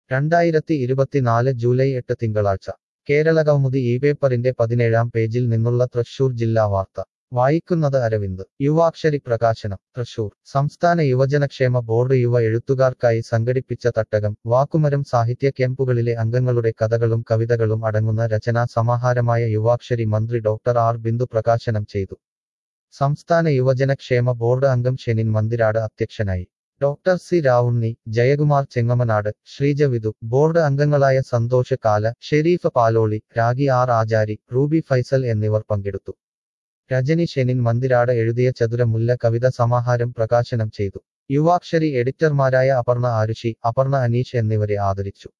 രണ്ടായിരത്തി ഇരുപത്തിനാല് ജൂലൈ എട്ട് തിങ്കളാഴ്ച കേരളകൗമുദി ഈ പേപ്പറിന്റെ പതിനേഴാം പേജിൽ നിന്നുള്ള തൃശൂർ ജില്ലാ വാർത്ത വായിക്കുന്നത് അരവിന്ദ് യുവാക്ഷരി പ്രകാശനം തൃശൂർ സംസ്ഥാന യുവജനക്ഷേമ ബോർഡ് യുവ എഴുത്തുകാർക്കായി സംഘടിപ്പിച്ച തട്ടകം വാക്കുമരം സാഹിത്യ ക്യാമ്പുകളിലെ അംഗങ്ങളുടെ കഥകളും കവിതകളും അടങ്ങുന്ന രചനാ സമാഹാരമായ യുവാക്ഷരി മന്ത്രി ഡോക്ടർ ആർ ബിന്ദു പ്രകാശനം ചെയ്തു സംസ്ഥാന യുവജനക്ഷേമ ബോർഡ് അംഗം ഷെനിൻ മന്ദിരാട് അധ്യക്ഷനായി doctor C Ravunni Jayakumar Chengamanad Sreeja Vidhu board അംഗങ്ങളായ സന്തോഷ് കാല ഷെരീഫ് പാലോളി രാഗി ആർ ആചാരി റൂബി ഫൈസൽ എന്നിവർ പങ്കെടുത്തു രജനി ഷെനിൻ മന്ദിരാട് എഴുതിയ ചതുരമുല്ല കവിത സമാഹാരം പ്രകാശനം ചെയ്തു യുവാക്ഷരി എഡിറ്റർമാരായ അപർണ ആരുഷി അപർണ അനീഷ് എന്നിവരെ ആദരിച്ചു